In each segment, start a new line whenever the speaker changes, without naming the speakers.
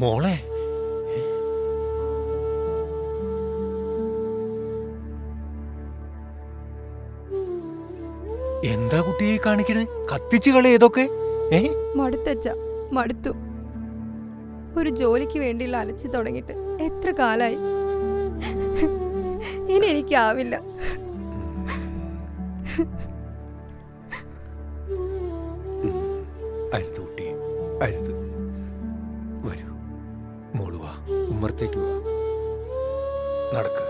മോളെ എന്താ കുട്ടിയെ കാണിക്കണേ കത്തിച്ചു കളി ഏതൊക്കെ ഏ
മടുത്തച്ഛ മടുത്തു ഒരു ജോലിക്ക് വേണ്ടിയുള്ള അലച്ചു തുടങ്ങിയിട്ട് എത്ര കാലായി ഇനി എനിക്കാവില്ല
അരുത് കുട്ടി അരുത് വരൂ മോള് വാ ഉമ്മറത്തേക്ക് വാ നടക്ക്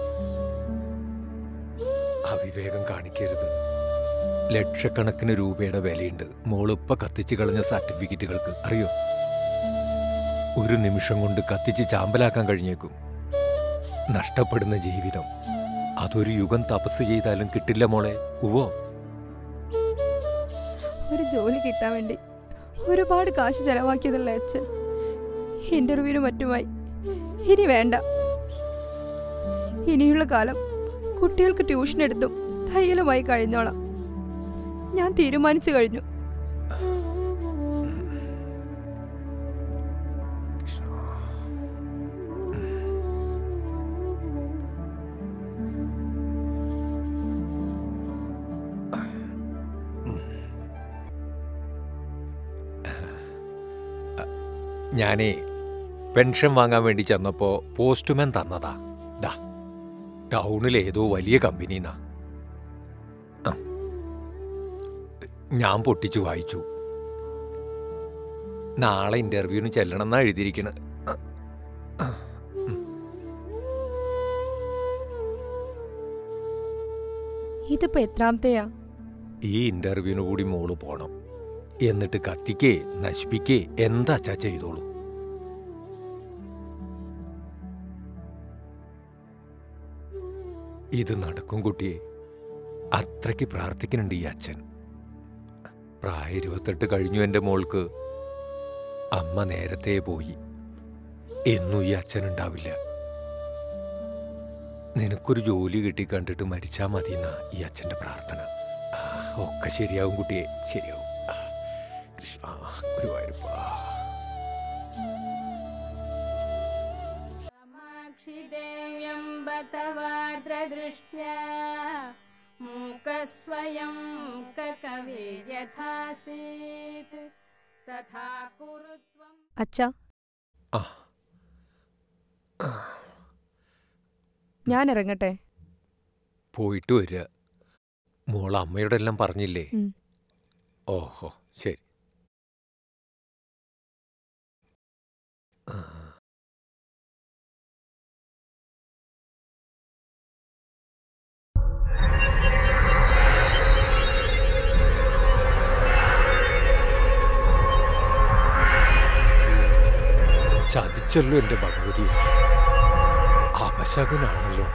അവിവേകം കാണിക്കരുത് ലക്ഷക്കണക്കിന് രൂപയുടെ വിലയുണ്ട് മോളിപ്പ കത്തിച്ചു കളഞ്ഞ സർട്ടിഫിക്കറ്റുകൾക്ക് അറിയോ ഒരു നിമിഷം കൊണ്ട് കത്തിച്ച് ചാമ്പലാക്കാൻ കഴിഞ്ഞേക്കും നഷ്ടപ്പെടുന്ന ജീവിതം അതൊരു യുഗം തപസ് ചെയ്താലും കിട്ടില്ല മോളെ ഉവോ
ഒരു ജോലി കിട്ടാൻ വേണ്ടി ഒരുപാട് കാശ് ചെലവാക്കിയതല്ലേ അച്ഛൻ ഇന്റർവ്യൂവിനും മറ്റുമായി ഇനി വേണ്ട ഇനിയുള്ള കാലം കുട്ടികൾക്ക് ട്യൂഷൻ എടുത്തും തയ്യലുമായി കഴിഞ്ഞോളാം ഞാൻ തീരുമാനിച്ചു കഴിഞ്ഞു
ഞാനേ പെൻഷൻ വാങ്ങാൻ വേണ്ടി ചെന്നപ്പോ പോസ്റ്റ്മാൻ തന്നതാ ദാ ടൗണിൽ ഏതോ വലിയ കമ്പനിന്നാ ആ. ഞാൻ പൊട്ടിച്ചു വായിച്ചു നാളെ ഇന്റർവ്യൂവിന് ചെല്ലണം എന്നാ എഴുതിയിരിക്കണ്
ഇതിപ്പോ എത്രാമത്തെയാ
ഈ ഇന്റർവ്യൂവിന് കൂടി മോള് പോണം എന്നിട്ട് കത്തിക്കേ നശിപ്പിക്കേ എന്താച്ചാ ചെയ്തോളൂ ഇത് നടക്കും കുട്ടിയെ അത്രയ്ക്ക് പ്രാർത്ഥിക്കുന്നുണ്ട് ഈ അച്ഛൻ പ്രായ ഇരുപത്തെട്ട് കഴിഞ്ഞു എൻ്റെ മോൾക്ക് അമ്മ നേരത്തെ പോയി എന്നും ഈ അച്ഛൻ ഉണ്ടാവില്ല നിനക്കൊരു ജോലി കിട്ടി കണ്ടിട്ട് മരിച്ചാ മതി എന്നാ ഈ അച്ഛൻ്റെ പ്രാർത്ഥന ആ, ഒക്കെ ശരിയാവും കുട്ടിയെ ശരിയാവും ആ, കൃഷ്ണ ഗുരുവായൂരപ്പാ
कामाक्षिदेव्यं बतवार्द्रदृष्ट्या मूकस्वयं ककवे यथासीत् तथा कुरु त्वम्
അച്ഛ
ആ
ഞാൻ ഇറങ്ങട്ടെ
പോയിട്ട് വരിക മോൾ അമ്മയോടെല്ലാം പറഞ്ഞില്ലേ
ഉം.
ഓഹോ ശരി ആ. ചതിച്ചല്ലോ എന്റെ ഭഗവതി അപശകനാണല്ലോ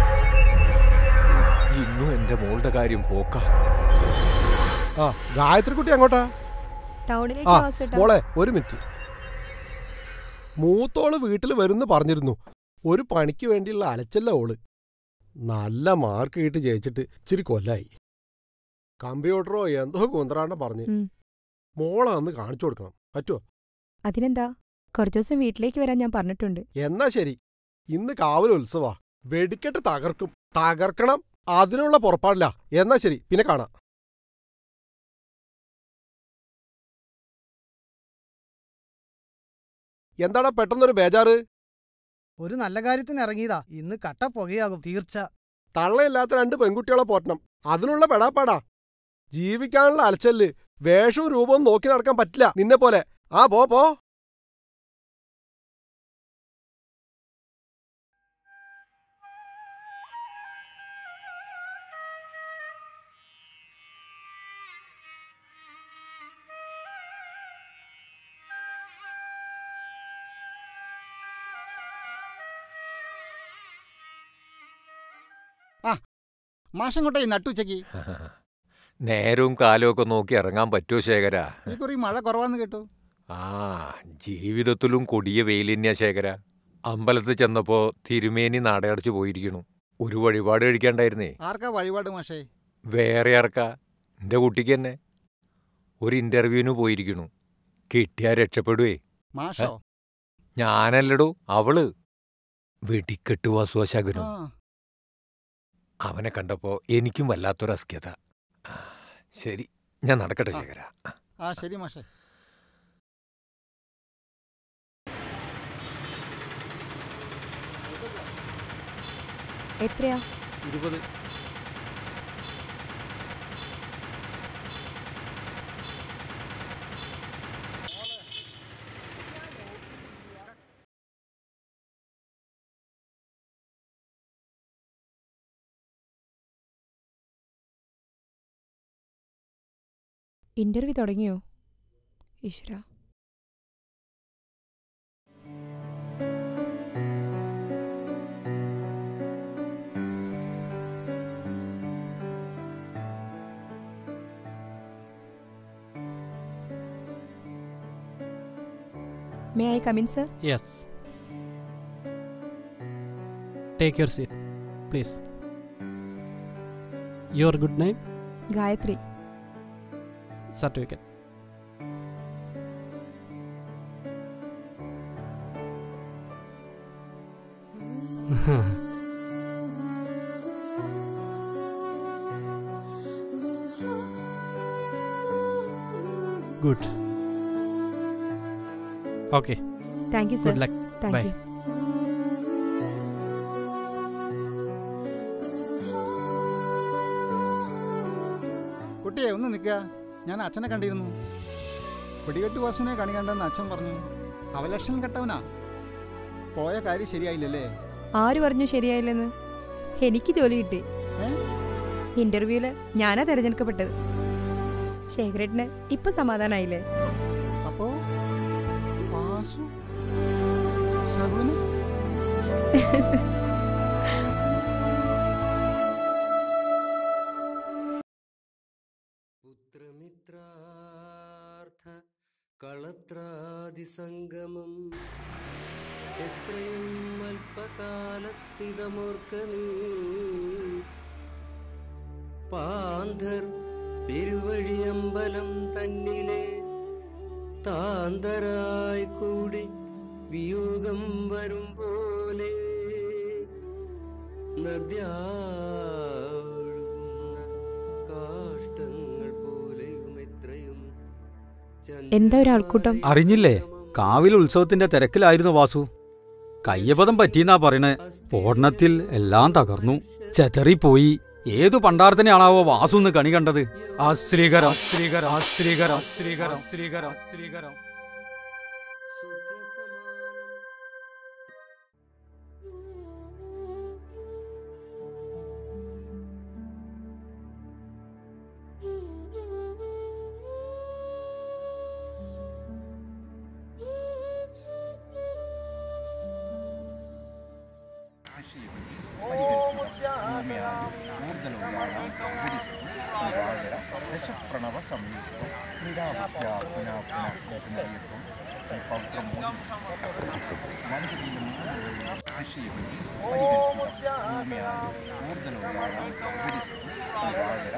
ഇന്നും എന്റെ മോളുടെ കാര്യം പോക്ക
ആ ഗായത്രി കുട്ടി അങ്ങോട്ടാ
ടൗണിലേക്ക്
ആ
വാസേട്ടാ
മോളെ ഒരു മിനിറ്റ് മൂത്തോള് വീട്ടിൽ വരുന്ന് പറഞ്ഞിരുന്നു ഒരു പണിക്ക് വേണ്ടിയുള്ള അലച്ചല്ല ഓള് നല്ല മാർക്ക് കിട്ടി ജയിച്ചിട്ട് ഇച്ചിരി കൊല്ലായി കമ്പ്യൂട്ടറോ എന്തോ കുന്തറാണ്ട പറഞ്ഞ്
ഉം.
മോളെ അന്ന് കാണിച്ചു കൊടുക്കണം പറ്റുമോ
അതിനെന്താ കുറച്ചു ദിവസം വീട്ടിലേക്ക് വരാൻ ഞാൻ പറഞ്ഞിട്ടുണ്ട്
എന്നാ ശരി ഇന്ന് കാവൽ ഉത്സവാ വെടിക്കെട്ട് തകർക്കും തകർക്കണം അതിനുള്ള പുറപ്പാടില്ല എന്നാ ശരി പിന്നെ കാണാം എന്താടാ പെട്ടെന്നൊരു ബേജാറ്
ഒരു നല്ല കാര്യത്തിന് ഇറങ്ങിയതാ ഇന്ന് കട്ട പുകയാകും തീർച്ച
തള്ളയില്ലാത്ത രണ്ട് പെൺകുട്ടികളെ പോറ്റണം അതിനുള്ള പെടാപ്പാടാ ജീവിക്കാനുള്ള അലച്ചല് വേഷവും രൂപവും നോക്കി നടക്കാൻ പറ്റില്ല നിന്നെ പോലെ ആ പോ പോ
മാഷങ്ങോട്ടേ നട്ടുച്ചയ്ക്ക്
നേരവും കാലവും ഒക്കെ നോക്കി ഇറങ്ങാൻ പറ്റുമോ ശേഖര
ഈ കുറി മഴ കുറവാന്ന് കേട്ടു
ആ ജീവിതത്തിലും കൊടിയ വെയിലിന്യ ശേഖര അമ്പലത്തിൽ ചെന്നപ്പോ തിരുമേനി നാടയടച്ചു പോയിരിക്കണു ഒരു വഴിപാട് കഴിക്കാണ്ടായിരുന്നേ
ആർക്കാ വഴിപാട് മാഷേ
വേറെ ആർക്കാ എന്റെ കുട്ടിക്ക് തന്നെ ഒരു ഇന്റർവ്യൂവിന് പോയിരിക്കണു കിട്ടിയാ രക്ഷപ്പെടുവേ
മാഷോ
ഞാനല്ലടോ അവള് വെടിക്കെട്ട് വാസുവ ശകുനം
ആ
അവനെ കണ്ടപ്പോ എനിക്കും വല്ലാത്തൊരു അസ്ക്യത ആ, ശരി ഞാൻ നടക്കട്ടെ
ആ.
ശേഖര
ആ ശരി മാഷേ
എത്രയാ
ഇരുപത്
ഇന്റർവ്യൂ തുടങ്ങിയോ ഈശ്വര may I come in sir
yes take your seat please your good name
Gayathri
certificate good okay
thank you sir
good luck
thank
Bye.
You
കുട്ടിയെ ഒന്ന് നിൽക്കുക ഞാൻ അച്ഛനെ കണ്ടിരുന്നു വെടികെട്ട് വാസുവിനെ കണി കണ്ടെന്ന് അച്ഛൻ പറഞ്ഞു അവലക്ഷണം കെട്ടവനാ പോയ കാര്യം ശരിയായില്ലല്ലേ
ആര് പറഞ്ഞു ശരിയായില്ലെന്ന് എനിക്ക് ജോലി കിട്ടി
ഏ?
ഇന്റർവ്യൂല് ഞാനാ തെരഞ്ഞെടുക്കപ്പെട്ടത് ശേഖരേട്ടന് ഇപ്പൊ സമാധാനായില്ലേ
അപ്പോ വാസു ശകുനം
പുത്രമിത്രാർത്ഥ കളത്രാദിസംഗമം എത്രയും അല്പകാലസ്ഥിതമോർക്ക നീ പാന്തർ തിരുവഴിയമ്പലം തന്നിലെ താന്തരായി കൂടി വിയോഗം വരും പോലെ നദ്യാഴുകുന്ന കാഷ്ടങ്ങൾ പോലെയും എത്രയും
എന്താ ഒരു ആൾക്കൂട്ടം?
അറിഞ്ഞില്ലേ കാവിൽ ഉത്സവത്തിന്റെ തിരക്കിലായിരുന്നു വാസു കയ്യപദം പറ്റിയെന്നാ പറയണേ സ്ഫോടനത്തിൽ എല്ലാം തകർന്നു ചെതറിപ്പോയി ഏതു പണ്ടാരത്തിനെയാണാവോ വാസു എന്ന് കണി കണ്ടത് ആശ്രീകരം ശ്രീകരം ആശ്രീകരം ശ്രീകരം ശ്രീകരം ശ്രീകരം
സ്വപ്നസമാനം
ദശപ്രണവ സംയുക്തം ക്രീഡാവിദ്യ പുനഃ പുനഃ കോപനീയത്വം പൗത്രം വനജീവനം ആശയപതി പരികൽപ്പിതം ഭൂമ്യായ ഊർധലോകാനാം ഉപരിസ്ഥിതി പ്രവാഹര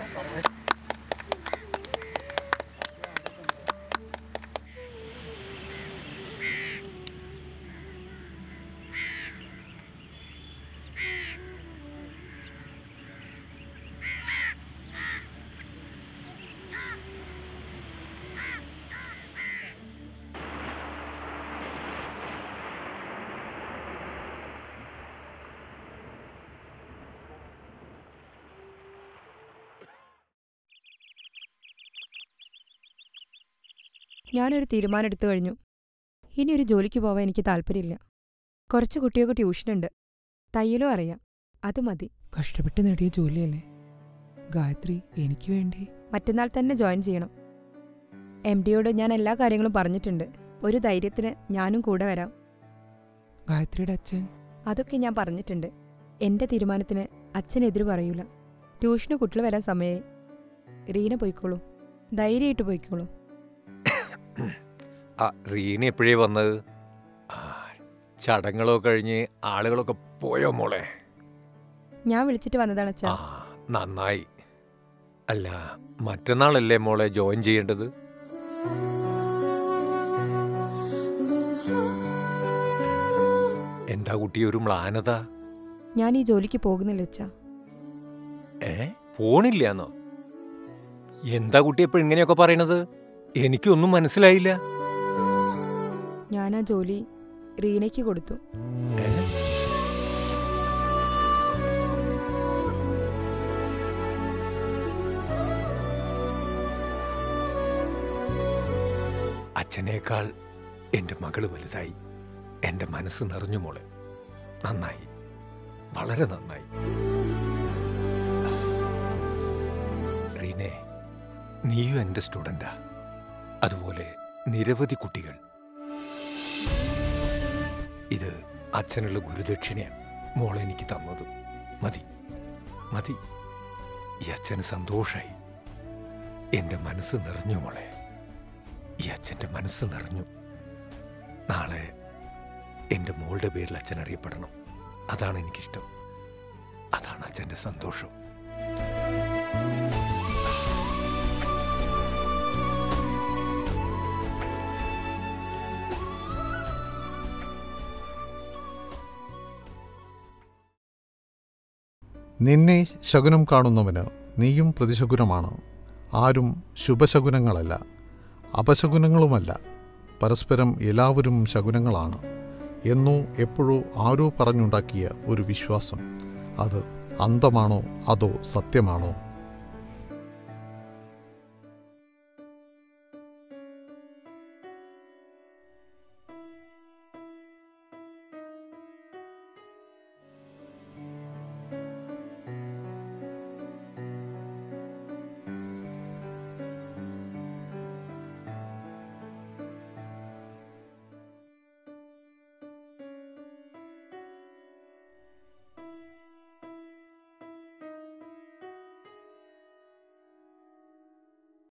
ഞാനൊരു തീരുമാനം എടുത്തു കഴിഞ്ഞു ഇനി ഒരു ജോലിക്ക് പോവാൻ എനിക്ക് താല്പര്യമില്ല കുറച്ച് കുട്ടികൾക്ക് ട്യൂഷനുണ്ട് തയ്യലും അറിയാം അത് മതി
കഷ്ടപ്പെട്ട് നേടിയ ജോലിയല്ലേ ഗായത്രി എനിക്ക് വേണ്ടി
മറ്റന്നാൾ തന്നെ ജോയിൻ ചെയ്യണം എം ഡിയോട് ഞാൻ എല്ലാ കാര്യങ്ങളും പറഞ്ഞിട്ടുണ്ട് ഒരു ധൈര്യത്തിന് ഞാനും കൂടെ വരാം
ഗായത്രിയുടെ അച്ഛൻ
അതൊക്കെ ഞാൻ പറഞ്ഞിട്ടുണ്ട് എന്റെ തീരുമാനത്തിന് അച്ഛൻ എതിര് പറയൂല ട്യൂഷന് കുട്ടികൾ വരാൻ സമയമായി റീന പോയിക്കോളൂ ധൈര്യമായിട്ട് പോയിക്കോളൂ
ആ റീന എപ്പോഴേ വന്നത് ആ, ചടങ്ങുകളൊക്കെ കഴിഞ്ഞ് ആളുകളൊക്കെ പോയോ മോളെ
ഞാൻ വിളിച്ചിട്ട് വന്നതാണ് അച്ഛാ
ആ നന്നായി അല്ല മറ്റന്നാളല്ലേ മോളെ ജോയിൻ ചെയ്യേണ്ടത് എന്താ കുട്ടി ഒരു മ്ലാനത
ഞാൻ ഈ ജോലിക്ക് പോകുന്നില്ല അച്ഛാ
ഏ പോണില്ലാന്നോ എന്താ കുട്ടി എപ്പോഴും ഇങ്ങനെയൊക്കെ പറയണത് എനിക്കൊന്നും മനസ്സിലായില്ല
ഞാൻ ആ ജോലി റീനയ്ക്ക് കൊടുത്തു
ഏ? അച്ഛനേക്കാൾ എൻ്റെ മകള് വലുതായി എൻ്റെ മനസ്സ് നിറഞ്ഞു മോളെ നന്നായി വളരെ നന്നായി റീനെ നീയും എൻ്റെ സ്റ്റുഡൻ്റാ അതുപോലെ നിരവധി കുട്ടികൾ ഇത് അച്ഛനുള്ള ഗുരുദക്ഷിണയാണ് മോളെ എനിക്ക് തന്നത് മതി മതി ഈ അച്ഛന് സന്തോഷായി എൻ്റെ മനസ്സ് നിറഞ്ഞു മോളെ ഈ അച്ഛൻ്റെ മനസ്സ് നിറഞ്ഞു നാളെ എൻ്റെ മോളുടെ പേരിൽ അച്ഛൻ അറിയപ്പെടണം അതാണ് എനിക്കിഷ്ടം അതാണ് അച്ഛൻ്റെ സന്തോഷം
നിന്നെ ശകുനം കാണുന്നവന് നീയും പ്രതിശകുനമാണ് ആരും ശുഭശകുനങ്ങളല്ല അപശകുനങ്ങളുമല്ല പരസ്പരം എല്ലാവരും ശകുനങ്ങളാണ് എന്നോ എപ്പോഴോ ആരോ പറഞ്ഞുണ്ടാക്കിയ ഒരു വിശ്വാസം അത് അന്തമാണോ അതോ സത്യമാണോ